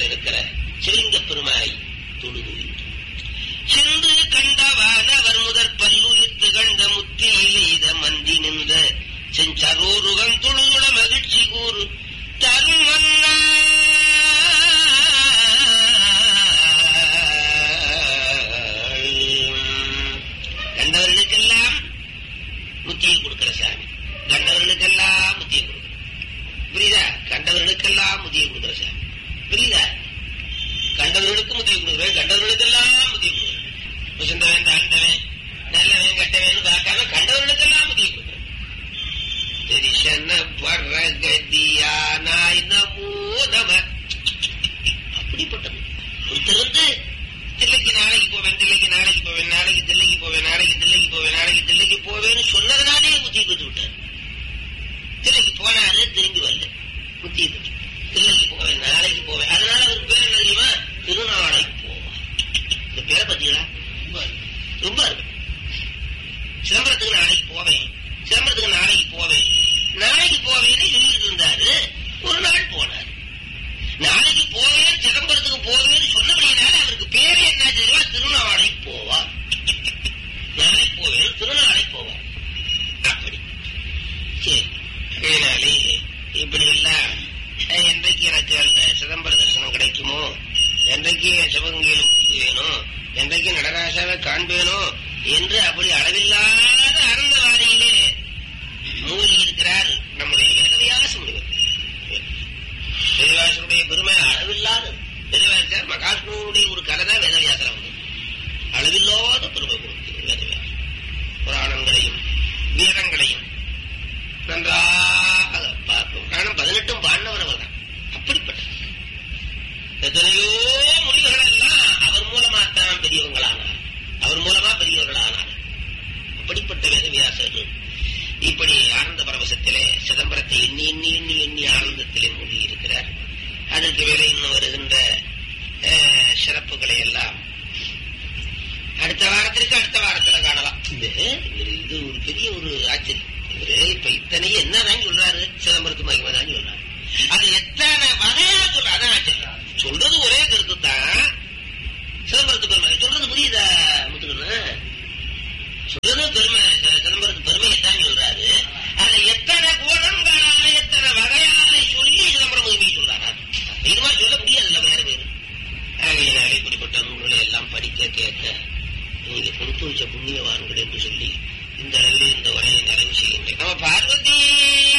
இருக்கிற சிவலிங்க பெருமானை தொழுது சென்று கண்டவானவர் முதற் பல்லுயிர்த்து கண்ட முத்தியில் எய்த மந்தி நின்ற செஞ்சரோருகம் தொழுதுட மகிழ்ச்சி கூறு தரும் மன்னா கண்டவர்களுக்கெல்லாம் முத்தியை கொடுக்கிற சாமி கண்டவர்களுக்கெல்லாம் முத்தியை கொடுக்கிற புரியுதா கண்டவர்களுக்கெல்லாம் முத்தியை கொடுக்கிற சாமி புரியுதா கண்டவர்களுக்கு முத்தியை கொடுக்குறேன் கண்டவர்களுக்கெல்லாம் முத்தியை கொடுக்குறேன் புசந்தவன் தாழ்ந்தவன் நல்லவன் கெட்டவன் பார்க்காம கண்டவர்களுக்கெல்லாம் முத்தியை கொடுக்குறேன் தெரிசன பரகதியானாய் நமோ நம அப்படிப்பட்டது ஒருத்தர் வந்து தில்லைக்கு நாளைக்கு போவேன் தில்லைக்கு நாளைக்கு போவேன் நாளைக்கு தில்லைக்கு போவேன் நாளைக்கு தில்லைக்கு போவேன் நாளைக்கு தில்லைக்கு போவேன்னு சொன்னதுனாலே முத்தி கொடுத்து விட்டார் தில்லைக்கு போனாரு திரும்பி வரல முத்தி கொடுத்து தில்லைக்கு போவேன் நாளைக்கு போவேன் அதனால அவர் பேர் என்ன தெரியுமா திருநாளைக்கு போவார் இந்த பேரை பார்த்தீங்களா ரொம்ப இருக்கு சிதம்பரத்துக்கு நாளைக்கு போவேன் சிதம்பரத்துக்கு நாளைக்கு போவேன் நாளைக்கு போவேன்னு சொல்லிட்டு இருந்தாரு ஒரு நாள் போனார் நாளைக்கு போவேன் சிதம்பரத்துக்கு போவேன்னு சொன்னபடினால அவருக்கு பேரு என்ன தெரியுமா திருநாளை போவார் நாளைக்கு போவேன் திருநாளை போவார் அப்படி சரி அதனாலே இப்படி எல்லாம் அஹ், என்றைக்கு எனக்கு அந்த சிதம்பர தரிசனம் கிடைக்குமோ என்றைக்கு சிவகங்கையில் வேணும் என்றைக்கு நடராசாவை காண்பேனோ என்று அப்படி அளவில்லாத ஆனந்தவாரியிலே மூழ்கி இருக்கிறார் நம்முடைய வேதவியாச முனிவர் வேதவியாசனுடைய பெருமை அளவில்லாதது வேதவியாசர் மகாத்மாவுடைய ஒரு கதை தான் வேதவியாசரம் வந்து அளவில்லாத பெருமை கொடுக்கிறது வேதவியாசம் புராணங்களையும் வேதங்களையும் நன்றாக பார்க்கும் புராணம் பதினெட்டும் பாண்டவர் அவர் தான் அப்படிப்பட்ட எத்தனையோ மொழிகள் எல்லாம் அவர் மூலமா தான் பெரியவங்களானார் அவர் மூலமா பெரியவர்களானார் அப்படிப்பட்ட வேதவியாசர் இப்படி ஆனந்த பரவசத்திலே சிதம்பரத்தை எண்ணி எண்ணி எண்ணி எண்ணி ஆனந்தத்திலே மூழ்கி இருக்கிறார் அதற்கு வேலை இன்னும் வருகின்ற அஹ், சிறப்புகளை எல்லாம் அடுத்த வாரத்திற்கு அடுத்த வாரத்துல காணலாம் இது இது ஒரு பெரிய ஒரு ஆச்சரியம்